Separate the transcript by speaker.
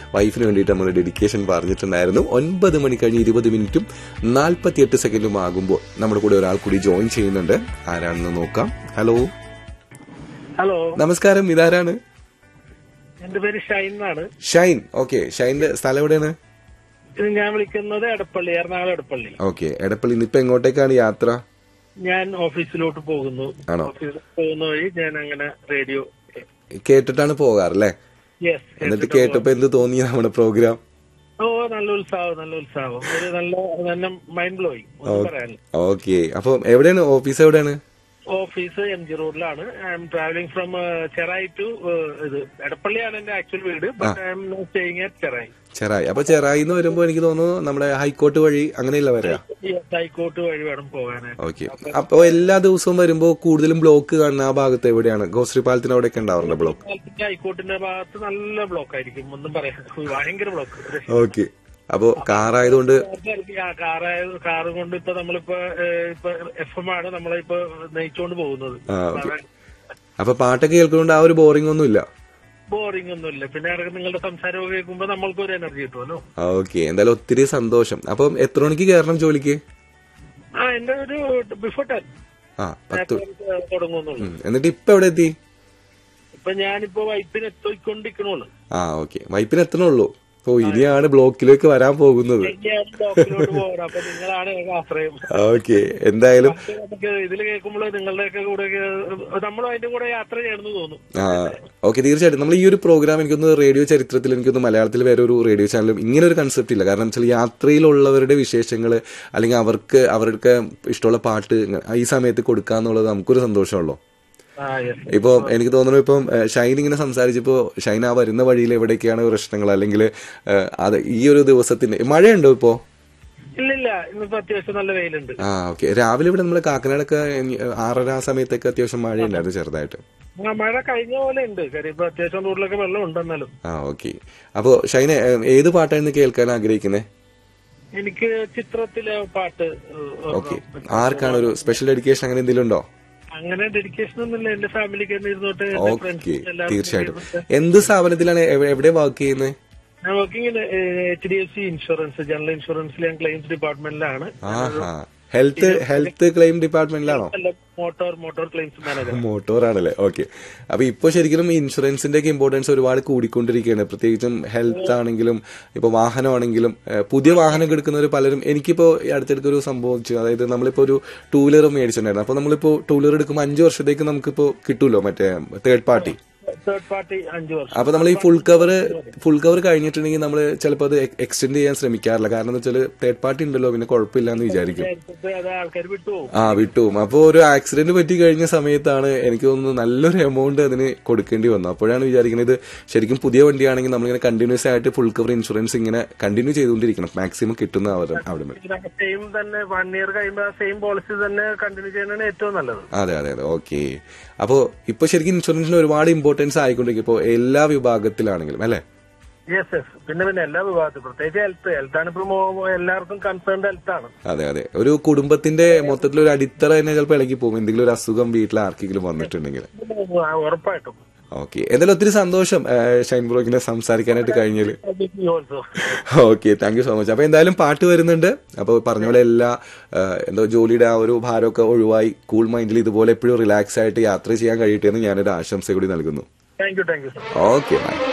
Speaker 1: വൈഫിന് വേണ്ടിയിട്ട് നമ്മൾ ഡെഡിക്കേഷൻ പറഞ്ഞിട്ടുണ്ടായിരുന്നു ഒൻപത് മണി കഴിഞ്ഞ് ഇരുപത് മിനിറ്റും നാൽപ്പത്തിയെട്ട് സെക്കൻഡും ആകുമ്പോൾ നമ്മുടെ കൂടെ ഒരാൾ കൂടി ജോയിൻ ചെയ്യുന്നുണ്ട് ആരാണെന്ന് നോക്കാം ഹലോ
Speaker 2: ഹലോ
Speaker 1: നമസ്കാരം ഇതാരാണ്
Speaker 2: എന്റെ പേര് ഷൈൻ എന്നാണ്
Speaker 1: ഷൈൻ ഓക്കെ ഷൈന്റെ സ്ഥലം എവിടെയാണ്
Speaker 2: ഇത് ഞാൻ വിളിക്കുന്നത് എടപ്പള്ളി എറണാകുളം എടപ്പള്ളി
Speaker 1: ഓക്കെ എടപ്പള്ളി ഇന്നിപ്പോ എങ്ങോട്ടേക്കാണ് യാത്ര
Speaker 2: ഞാൻ ഓഫീസിലോട്ട് പോകുന്നു
Speaker 1: ആണോ?
Speaker 2: ഓഫീസിൽ പോകുന്ന വഴി ഞാൻ അങ്ങനെ റേഡിയോ
Speaker 1: കേട്ടിട്ടാണ് പോകാറല്ലേ
Speaker 2: യെസ്
Speaker 1: എന്നിട്ട് കേട്ടപ്പോ എന്ത് തോന്നി നമ്മുടെ പ്രോഗ്രാം
Speaker 2: ഓ നല്ല ഉത്സാഹം നല്ല ഉത്സാഹം ഒരു നല്ല നല്ല മൈൻഡ് ബ്ലോയിങ് ഒന്നും പറയാനില്ല
Speaker 1: ഓക്കെ അപ്പൊ എവിടെയാണ് ഓഫീസ് എവിടെയാണ്
Speaker 2: ഓഫീസ് എം ജി റോഡിലാണ് I'm travelling from Cherai to ഇത് എടപ്പള്ളിയാണ് എന്റെ ആക്ച്വൽ വീട് but I'm staying at Cherai
Speaker 1: Cherai അപ്പൊ ചെറായി എന്ന് വരുമ്പോ എനിക്ക് തോന്നുന്നു നമ്മുടെ ഹൈക്കോർട്ട് വഴി അങ്ങനെയല്ല വരാ
Speaker 2: ഹൈക്കോർട്ട് വഴി വേണം പോകാനായിട്ട്
Speaker 1: ഓക്കെ അപ്പൊ എല്ലാ ദിവസവും വരുമ്പോ കൂടുതലും ബ്ലോക്ക് കാണുന്ന ആ ഭാഗത്ത് എവിടെയാണ് ഗോശ്രീ പാലത്തിന് അവിടെയൊക്കെ ഉണ്ടാവാറുണ്ട് ബ്ലോക്ക്
Speaker 2: കാലത്തിന്റെ ഹൈക്കോർട്ടിന്റെ ഭാഗത്ത് നല്ല ബ്ലോക്ക് ആയിരിക്കും ഒന്നും പറയാൻ ഭയങ്കര ബ്ലോക്ക്
Speaker 1: ഓക്കെ അപ്പോ കാറായതുകൊണ്ട്
Speaker 2: കാറായത് കാറ് കൊണ്ട് ഇപ്പൊ നമ്മളിപ്പോ ഏഹ്, ഇപ്പൊ എഫ് എം ആണ് നമ്മളിപ്പോ നയിച്ചുകൊണ്ട് പോകുന്നത്
Speaker 1: ആ ഓക്കെ അപ്പൊ പാട്ടൊക്കെ കേൾക്കുന്നതുകൊണ്ട് ആ ഒരു ബോറിംഗ് ഒന്നും ഇല്ല
Speaker 2: ബോറിംഗ് ഒന്നുമില്ല പിന്നെ ഇടയ്ക്ക് നിങ്ങളുടെ സംസാരമൊക്കെ കേൾക്കുമ്പോ നമ്മൾക്ക് ഒരു എനർജി കിട്ടുമല്ലോ
Speaker 1: ഓക്കെ എന്തായാലും ഒത്തിരി സന്തോഷം അപ്പം എത്ര മണിക്ക് കയറണം ജോലിക്ക്
Speaker 2: ആ എന്റെ ഒരു ബിഫോർ ടെൻ
Speaker 1: ആ പത്ത്
Speaker 2: തുടങ്ങുന്നുള്ളൂ
Speaker 1: ഉം. എന്നിട്ട് ഇപ്പൊ എവിടെ എത്തി
Speaker 2: ഇപ്പൊ ഞാനിപ്പോ വൈപ്പിന് എത്തിക്കൊണ്ടിരിക്കണുള്ളൂ
Speaker 1: ആ ഓക്കെ വൈപ്പിന് എത്തണുള്ളൂ ഓ ഇനിയാണ് ബ്ലോക്കിലേക്ക് വരാൻ പോകുന്നത്
Speaker 2: ഞാൻ ബ്ലോക്കിലോട്ട് പോകണം അപ്പൊ നിങ്ങളാണ് ഏക ആശ്രയം
Speaker 1: ഓക്കെ എന്തായാലും
Speaker 2: നമുക്ക് ഇതിൽ കേൾക്കുമ്പോൾ നിങ്ങളുടെയൊക്കെ കൂടെ നമ്മളും അതിന്റെ കൂടെ യാത്ര ചെയ്യണമെന്ന് തോന്നും
Speaker 1: ആ ഓക്കെ തീർച്ചയായിട്ടും നമ്മൾ ഈ ഒരു പ്രോഗ്രാം എനിക്കൊന്ന് റേഡിയോ ചരിത്രത്തിൽ എനിക്കൊന്ന് മലയാളത്തിൽ വേറെ ഒരു റേഡിയോ ചാനലും ഇങ്ങനെ ഒരു കൺസെപ്റ്റ് ഇല്ല കാരണം വെച്ചാൽ യാത്രയിലുള്ളവരുടെ വിശേഷങ്ങൾ അല്ലെങ്കിൽ അവർക്ക് അവർക്ക് ഇഷ്ടമുള്ള പാട്ട് ഈ സമയത്ത് കൊടുക്കുക എന്നുള്ളത് നമുക്കൊരു സന്തോഷമുള്ളൂ
Speaker 2: ആ യെസ്
Speaker 1: ഇപ്പൊ എനിക്ക് തോന്നുന്നു ഇപ്പം ഏഹ്, ഷൈൻ ഇങ്ങനെ സംസാരിച്ചപ്പോ ഷൈൻ ആ വരുന്ന വഴിയിൽ എവിടേക്കാണ് പ്രശ്നങ്ങൾ അല്ലെങ്കിൽ ഏഹ്, അത് ഈ ഒരു ദിവസത്തിന്റെ മഴയുണ്ടോ ഇപ്പോ
Speaker 2: ഇല്ലില്ല ഇന്നിപ്പോ അത്യാവശ്യം നല്ല വെയിലുണ്ട്
Speaker 1: ആ ഓക്കെ രാവിലെ ഇവിടെ നമ്മൾ കാക്കനാടൊക്കെ ഇനി, ആറര ആ സമയത്തൊക്കെ അത്യാവശ്യം മഴയുണ്ടായിരുന്നു ചെറുതായിട്ട്
Speaker 2: ആ മഴ കഴിഞ്ഞ പോലെ ഉണ്ട് കാര്യം ഇപ്പൊ അത്യാവശ്യം റോഡിലൊക്കെ വെള്ളം ഉണ്ട് എന്നാലും
Speaker 1: ആ ഓക്കെ അപ്പോ ഷൈനെ ഏഹ്, ഏത് പാട്ടായിരുന്നു കേൾക്കാൻ ആഗ്രഹിക്കുന്നത്
Speaker 2: എനിക്ക് ചിത്രത്തിലെ പാട്ട് ഏഹ്,
Speaker 1: ഓക്കെ ആർക്കാണ് ഒരു സ്പെഷ്യൽ ഡെഡിക്കേഷൻ അങ്ങനെ എന്തെങ്കിലും ഉണ്ടോ
Speaker 2: അങ്ങനെ ഡെഡിക്കേഷൻ ഒന്നുമില്ല എന്റെ ഫാമിലിക്ക് തന്നെ ഇരുന്നോട്ട് എന്റെ
Speaker 1: ഓക്കെ
Speaker 2: ഫ്രണ്ട്സ് എല്ലാവരും
Speaker 1: തീർച്ചയായിട്ടും എന്ത് സ്ഥാപനത്തിലാണ് എവ- എവിടെ വർക്ക് ചെയ്യുന്നത്
Speaker 2: ഞാൻ working H D F C insurance general ഇൻഷുറൻസിലെ ഞാൻ ക്ലെയിംസ് ഡിപ്പാർട്ട്മെന്റിലാണ്
Speaker 1: ആഹാ ഹെൽത്ത് ഹെൽത്ത് ക്ലെയിം ഡിപ്പാർട്ട്മെന്റിലാണോ
Speaker 2: motor motor claims manager
Speaker 1: motor ആണല്ലേ ഓക്കെ അപ്പൊ ഇപ്പൊ ശരിക്കും ഇൻഷുറൻസിന്റെ ഒക്കെ ഇമ്പോർട്ടൻസ് ഒരുപാട് കൂടിക്കൊണ്ടിരിക്കുകയാണ് പ്രത്യേകിച്ചും ഹെൽത്ത് ആണെങ്കിലും ഇപ്പൊ വാഹനമാണെങ്കിലും ഏഹ്, പുതിയ വാഹനം എടുക്കുന്നവർ പലരും എനിക്കിപ്പോ ഈ അടുത്തിടയ്ക്ക് ഒരു സംഭവിച്ചു അതായത് നമ്മളിപ്പോ ഒരു ടൂ വീലർ മേടിച്ചിട്ടുണ്ടായിരുന്നു അപ്പൊ നമ്മളിപ്പോ ടൂ വീലർ എടുക്കുമ്പോൾ അഞ്ചു വർഷത്തേക്ക് നമുക്കിപ്പോ കിട്ടുമല്ലോ മറ്റേ തേർഡ് പാർട്ടി
Speaker 2: തേർഡ് പാർട്ടി അഞ്ചു വർഷം
Speaker 1: അപ്പൊ നമ്മൾ ഈ ഫുൾ കവർ ഫുൾ കവർ കഴിഞ്ഞിട്ടുണ്ടെങ്കിൽ നമ്മൾ ചിലപ്പോൾ അത് എക്സ്റ്റെൻഡ് ചെയ്യാൻ ശ്രമിക്കാറില്ല കാരണം എന്താ വെച്ചാൽ തേർഡ് പാർട്ടി ഉണ്ടല്ലോ പിന്നെ കുഴപ്പമില്ല എന്ന് വിചാരിക്കും
Speaker 2: നേരത്തെ അത് ആൾക്കാർ വിട്ടുപോകും
Speaker 1: ആ വിട്ടുപോകും അപ്പോൾ ഒരു ആക്സിഡന്റ് പറ്റി കഴിഞ്ഞ സമയത്താണ് എനിക്ക് തോന്നുന്നു നല്ലൊരു എമൗണ്ട് അതിന് കൊടുക്കേണ്ടി വന്നു അപ്പോഴാണ് വിചാരിക്കുന്നത് ശരിക്കും പുതിയ വണ്ടിയാണെങ്കിൽ നമ്മളിങ്ങനെ കണ്ടിന്യൂസ് ആയിട്ട് ഫുൾ കവർ ഇൻഷുറൻസ് ഇങ്ങനെ കണ്ടിന്യൂ ചെയ്തുകൊണ്ടിരിക്കണം മാക്സിമം കിട്ടുന്ന അവിടെ അവിടെ നിന്ന്
Speaker 2: സെയിം തന്നെ വൺ ഇയർ കഴിയുമ്പോൾ ആ സെയിം പോളിസി തന്നെ കണ്ടിന്യൂ ചെയ്യുന്നതാണ് ഏറ്റവും നല്ലത്
Speaker 1: അതെ അതെ അതെ ഓക്കെ അപ്പോൾ ഇപ്പൊ ശരിക്കും ഇൻഷുറൻസിന് ഒരുപാട് ഇമ്പോർട്ടൻസ് ആയിക്കൊണ്ടിരിക്കും ഇപ്പോൾ എല്ലാ വിഭാഗത്തിലാണെങ്കിലും അല്ലേ
Speaker 2: യെസ് യെസ് പിന്നെ പിന്നെ എല്ലാ വിഭാഗത്തിലും പ്രത്യേകിച്ച് ഹെൽത്ത് ഹെൽത്ത് ആണ് ഇപ്പൊ എല്ലാവർക്കും കൺസേൺഡ് ഹെൽത്ത് ആണ്
Speaker 1: അതെ അതെ ഒരു കുടുംബത്തിന്റെ മൊത്തത്തിൽ ഒരു അടിത്തറ തന്നെ ചിലപ്പോൾ ഇളകി പോകും എന്തെങ്കിലും ഒരു അസുഖം വീട്ടിൽ ആർക്കെങ്കിലും വന്നിട്ടുണ്ടെങ്കിൽ
Speaker 2: ആ, ഉറപ്പായിട്ടും
Speaker 1: ഓക്കെ എന്തായാലും ഒത്തിരി സന്തോഷം ഏഹ്, ഷൈൻ ബ്രോക്കിനെ സംസാരിക്കാനായിട്ട് കഴിഞ്ഞതിൽ
Speaker 2: also
Speaker 1: okay thank you so much അപ്പൊ എന്തായാലും പാട്ട് വരുന്നുണ്ട് അപ്പൊ പറഞ്ഞ പോലെ എല്ലാ ഏഹ്, എന്തോ ജോലിയുടെ ആ ഒരു ഭാരമൊക്കെ ഒഴിവായി കൂൾ മൈൻഡിൽ ഇതുപോലെ എപ്പോഴും റിലാക്സ് ആയിട്ട് യാത്ര ചെയ്യാൻ കഴിയട്ടെ എന്ന് ഞാനൊരു ആശംസ കൂടി നൽകുന്നു
Speaker 2: thank you thank you sir
Speaker 1: okay by